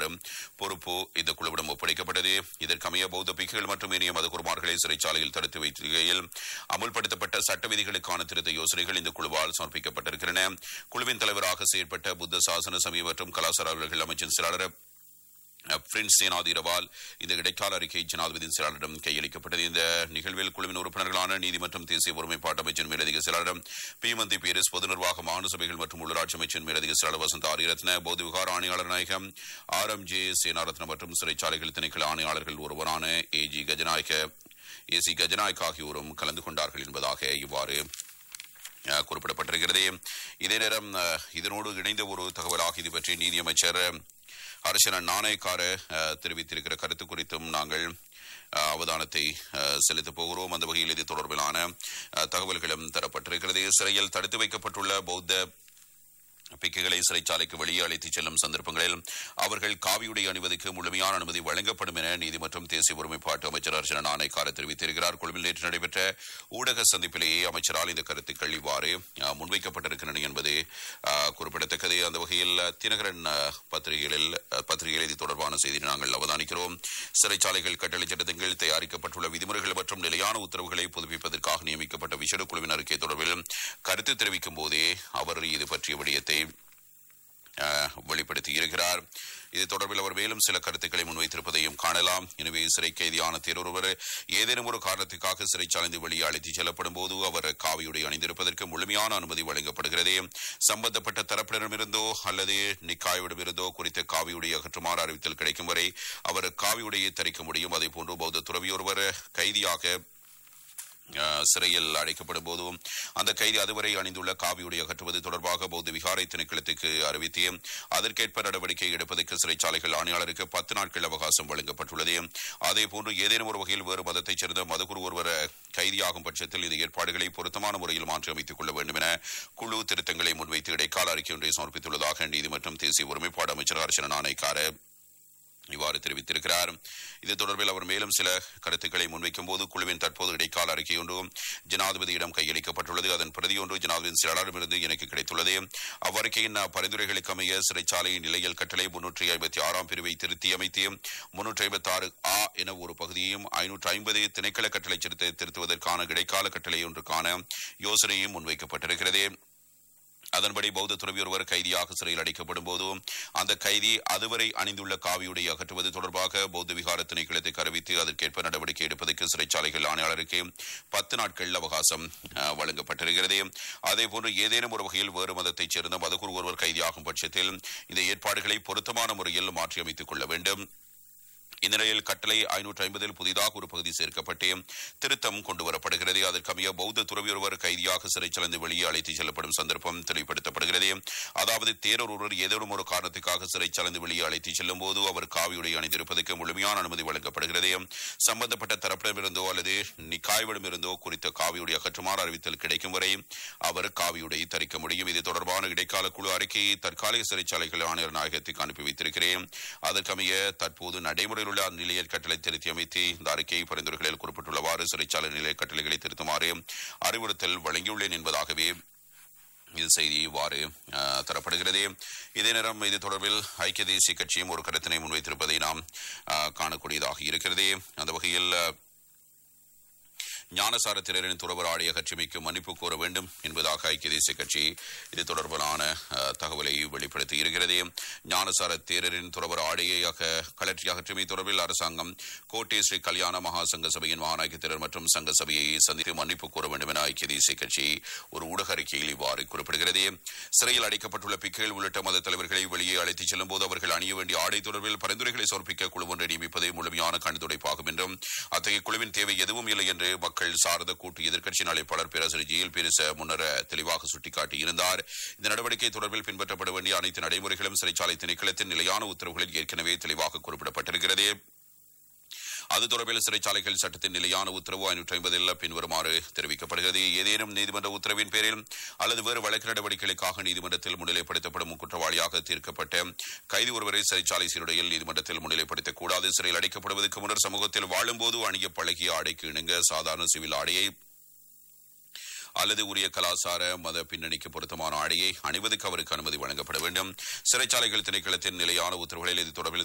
பரிமாறும் பொறுப்பு இந்த குழுவிடம் ஒப்படைக்கப்பட்டது இதற்கமைய பௌத்த பிக்குகள் மற்றும் இனிய மதகுருமார்களை சிறைச்சாலையில் தடுத்து வைத்திருக்கையில் அமுல்படுத்தப்பட்ட சட்ட விதிகளுக்கான திருத்த யோசனைகள் இந்த குழுவால் சமர்ப்பிக்கப்பட்டிருக்கின்றன குழுவின் தலைவராக செயற்பட்ட புத்த சாசன சமய மற்றும் கலாச்சார அலுவலர்கள் அமைச்சின் செயலாளர் பிரின்ஸ் சேனாதிரவால் இந்த இடைக்கால அறிக்கை ஜனாதிபதி செயலாளரிடம் கையளிக்கப்பட்டது இந்த நிகழ்வில் குழுவின் உறுப்பினர்களான நீதிமன்றம் தேசிய ஒருமைப்பாட்டு அமைச்சின் மேலதிக செயலாளர் பீமந்தி பீரிஸ் பொது நிர்வாக மாநில சபைகள் மற்றும் உள்ளாட்சி அமைச்சின் மேலதிக செயலாளர் வசந்த ஆரியரத்ன பௌத்த விகார ஆணையாளர் நாயகம் ஆர் எம் ஜே சேனாரத்ன மற்றும் சிறைச்சாலைகள் திணைக்கள ஆணையாளர்கள் ஒருவரான ஏ ஜி கஜநாயக ஏ சி கஜநாயக் ஆகியோரும் கலந்து கொண்டார்கள் என்பதாக இவ்வாறு அஹ், குறிப்பிடப்பட்டிருக்கிறது இதே நேரம் அஹ், இதனோடு இணைந்த ஒரு தகவலாக இது பற்றி நீதியமைச்சர் அரசன் நாணயக்கார அஹ், தெரிவித்திருக்கிற கருத்து குறித்தும் நாங்கள் அஹ், அவதானத்தை அஹ், செலுத்தப் போகிறோம் அந்த வகையில் இது தொடர்பிலான அஹ், தகவல்களும் தரப்பட்டிருக்கிறது சிறையில் தடுத்து வைக்கப்பட்டுள்ள பௌத்த பிக்குகளை சிறைச்சாலைக்கு வெளியே அழைத்துச் செல்லும் சந்தர்ப்பங்களில் அவர்கள் காவியுடை அணிவதற்கு முழுமையான அனுமதி வழங்கப்படும் என நீதிமன்றம் தேசிய ஒருமைப்பாட்டு அமைச்சர் அர்ச்சன நாணயக்கார தெரிவித்திருக்கிறார் கொழும்பில் நேற்று நடைபெற்ற ஊடக சந்திப்பிலேயே அமைச்சரால் இந்த கருத்துக்கள் இவ்வாறு அஹ், முன்வைக்கப்பட்டிருக்கின்றன என்பது அஹ், குறிப்பிடத்தக்கது அந்த வகையில் அஹ், தினகரன் அஹ், பத்திரிகைகளில் அஹ், பத்திரிகையில் இது தொடர்பான செய்தியை நாங்கள் அவதானிக்கிறோம் சிறைச்சாலைகள் கட்டளை சட்டத்தின் கீழ் தயாரிக்கப்பட்டுள்ள விதிமுறைகள் மற்றும் நிலையான உத்தரவுகளை புதுப்பிப்பதற்காக நியமிக்கப்பட்ட விசேட குழுவின் அறிக்கை தொடர்பில் கருத்து தெரிவிக்கும் போதே அவர் இது பற்றிய விடயத்தை அஹ், வெளிப்படுத்தி இருக்கிறார் இது தொடர்பில் அவர் மேலும் சில கருத்துக்களை முன்வைத்திருப்பதையும் காணலாம் எனவே சிறை கைதியான தேரொருவர் ஏதேனும் ஒரு காரணத்துக்காக சிறைச்சாலைந்து வெளியே அழைத்துச் செல்லப்படும் போது அவர் காவியுடை அணிந்திருப்பதற்கு முழுமையான அனுமதி வழங்கப்படுகிறது சம்பந்தப்பட்ட தரப்பினரிடமிருந்தோ அல்லது நிக்காய்விடமிருந்தோ குறித்த காவியுடை அகற்றுமாறு அறிவித்தல் கிடைக்கும் வரை அவர் காவியுடையை தரிக்க முடியும் அதே போன்று பௌத்த துறவியொருவர் கைதியாக அஹ், சிறையில் அடைக்கப்படும் போதும் அந்த கைதி அதுவரை அணிந்துள்ள காவியுடைய அகற்றுவது தொடர்பாக பௌத்த விகாரை திணைக்களத்துக்கு அறிவித்து அதற்கேற்ப நடவடிக்கை எடுப்பதற்கு சிறைச்சாலைகள் ஆணையாளருக்கு பத்து நாட்கள் அவகாசம் வழங்கப்பட்டுள்ளது அதேபோன்று ஏதேனும் ஒரு வகையில் வேறு மதத்தைச் சேர்ந்த மதகுரு ஒருவர் கைதியாகும் பட்சத்தில் இந்த ஏற்பாடுகளை பொருத்தமான முறையில் மாற்றி அமைத்துக் கொள்ள வேண்டும் என குழு திருத்தங்களை முன்வைத்து இடைக்கால அறிக்கை ஒன்றை சமர்ப்பித்துள்ளதாக நீதிமன்றம் தேசிய ஒருமைப்பாடு அமைச்சர் ஹர்ஷன நாணயக்கார இவ்வாறு தெரிவித்திருக்கிறார் இது தொடர்பில் அவர் மேலும் சில கருத்துக்களை முன்வைக்கும் போது குழுவின் தற்போது இடைக்கால அறிக்கை ஒன்றும் ஜனாதிபதியிடம் கையளிக்கப்பட்டுள்ளது அதன் பிரதி ஒன்று ஜனாதிபதி செயலாளரிடமிருந்து எனக்கு கிடைத்துள்ளது அவ்வறிக்கையின் பரிந்துரைகளுக்கு அமைய சிறைச்சாலையின் நிலையல் கட்டளை முன்னூற்றி ஐம்பத்தி ஆறாம் பிரிவை திருத்தி அமைத்து முன்னூற்றி ஐம்பத்தி ஆறு ஆ என ஒரு பகுதியையும் ஐநூற்று ஐம்பது திணைக்கள கட்டளை திருத்த திருத்துவதற்கான இடைக்கால கட்டளை ஒன்றுக்கான யோசனையும் முன்வைக்கப்பட்டிருக்கிறது அதன்படி பௌத்த துறவி ஒருவர் கைதியாக சிறையில் அடைக்கப்படும் போது அந்த கைதி அதுவரை அணிந்துள்ள காவியுடை அகற்றுவது தொடர்பாக பௌத்த விகார திணைக்களத்தை அறிவித்து அதற்கேற்ப நடவடிக்கை எடுப்பதற்கு சிறைச்சாலைகள் ஆணையாளருக்கு பத்து நாட்கள் அவகாசம் அஹ், வழங்கப்பட்டிருக்கிறது அதேபோன்று ஏதேனும் ஒரு வகையில் வேறு மதத்தைச் சேர்ந்த மதகுரு ஒருவர் கைதியாகும் பட்சத்தில் இந்த ஏற்பாடுகளை பொருத்தமான முறையில் மாற்றியமைத்துக் கொள்ள வேண்டும் இந்நிலையில் கட்டளை ஐநூற்று ஐம்பதில் புதிதாக ஒரு பகுதி சேர்க்கப்பட்டு திருத்தம் கொண்டுவரப்படுகிறது அதற்கமைய பௌத்த துறவியொருவர் கைதியாக சிறைச்சலந்து வெளியே அழைத்துச் செல்லப்படும் சந்தர்ப்பம் தெளிவுபடுத்தப்படுகிறது அதாவது தேரர் ஒருவர் ஏதேனும் ஒரு காரணத்துக்காக சிறைச்சலந்து வெளியே அழைத்துச் செல்லும் போது அவர் காவியுடை அணிந்திருப்பதற்கு முழுமையான அனுமதி வழங்கப்படுகிறது சம்பந்தப்பட்ட தரப்பிடமிருந்தோ அல்லது நிக்காய்விடமிருந்தோ குறித்த காவியுடைய அகற்றுமாறு அறிவித்தல் கிடைக்கும் வரை அவர் காவியுடை தரிக்க முடியும் இது தொடர்பான இடைக்கால குழு அறிக்கையை தற்காலிக சிறைச்சாலைகள் ஆணையர் நாயகத்துக்கு அனுப்பி வைத்திருக்கிறேன் அதற்கமைய தற்போது நடைமுறையில் உள்ள நிலையல் கட்டளை திருத்தி அமைத்து இந்த அறிக்கை பரிந்துரைகளில் குறிப்பிட்டுள்ளவாறு சிறைச்சாலை நிலைய கட்டளைகளை திருத்துமாறு அறிவுறுத்தல் வழங்கியுள்ளேன் என்பதாகவே இது செய்தி இவ்வாறு அஹ், தரப்படுகிறது இதே நேரம் இது தொடர்பில் ஐக்கிய தேசிய கட்சியும் ஒரு கருத்தினை முன்வைத்திருப்பதை நாம் அஹ், காணக்கூடியதாக இருக்கிறது அந்த வகையில் அஹ், ஞானசார திரரின் துறவர் ஆடைய கட்சிமைக்கு மன்னிப்பு கோர வேண்டும் என்பதாக ஐக்கிய தேசிய கட்சி இது தொடர்பான அஹ், தகவலை வெளிப்படுத்தி இருக்கிறது ஞானசார தேரரின் துறவர் ஆடையாக கலற்றி அகற்றுமை தொடர்பில் அரசாங்கம் கோட்டை ஸ்ரீ கல்யாண மகா சங்க சபையின் மகாநாயக திரர் மற்றும் சங்க சபையை சந்தித்து மன்னிப்பு கோர வேண்டும் என ஐக்கிய தேசிய கட்சி ஒரு ஊடக அறிக்கையில் இவ்வாறு குறிப்பிடுகிறது சிறையில் அடைக்கப்பட்டுள்ள பிக்குகள் உள்ளிட்ட மத தலைவர்களை வெளியே அழைத்துச் செல்லும் போது அவர்கள் அணிய வேண்டிய ஆடை தொடர்பில் பரிந்துரைகளை சமர்ப்பிக்க குழு ஒன்றை நியமிப்பதே முழுமையான கண்துடைப்பாகும் என்றும் அத்தகைய குழுவின் தேவை எதுவும் இல்லை என்று மக்கள் சார்ந்த கூட்டு எதிர்க்கட்சியின் அழைப்பாளர் பேராசிரியர் ஜிஎல் பீரிச முன்னர் தெளிவாக சுட்டிக்காட்டியிருந்தார் இந்த நடவடிக்கை தொடர்பில் பின்பற்றப்பட வேண்டிய அனைத்து நடைமுறைகளும் சிறைச்சாலை திணைக்களத்தின் நிலையான உத்தரவுகளில் ஏற்கனவே தெளிவாக குறிப்பிடப்பட்டிருக்கிறது அது தொடர்பில் சிறைச்சாலைகள் சட்டத்தின் நிலையான உத்தரவு ஐநூற்றி ஐம்பதில் பின்வருமாறு தெரிவிக்கப்படுகிறது ஏதேனும் நீதிமன்ற உத்தரவின் பேரில் அல்லது வேறு வழக்கு நடவடிக்கைகளுக்காக நீதிமன்றத்தில் முன்னிலைப்படுத்தப்படும் குற்றவாளியாக தீர்க்கப்பட்ட கைதி ஒருவரை சிறைச்சாலை சீருடையில் நீதிமன்றத்தில் முன்னிலைப்படுத்தக் கூடாது சிறையில் அடைக்கப்படுவதற்கு முன்னர் சமூகத்தில் வாழும்போது அணிய பழகிய ஆடைக்கு இணங்க சாதாரண சிவில் ஆடையை அல்லது உரிய கலாசார மத பின்னணிக்கு பொருத்தமான ஆடையை அணிவதற்கு அவருக்கு அனுமதி வழங்கப்பட வேண்டும் சிறைச்சாலைகள் திணைக்களத்தின் நிலையான உத்தரவுகளில் இது தொடர்பில்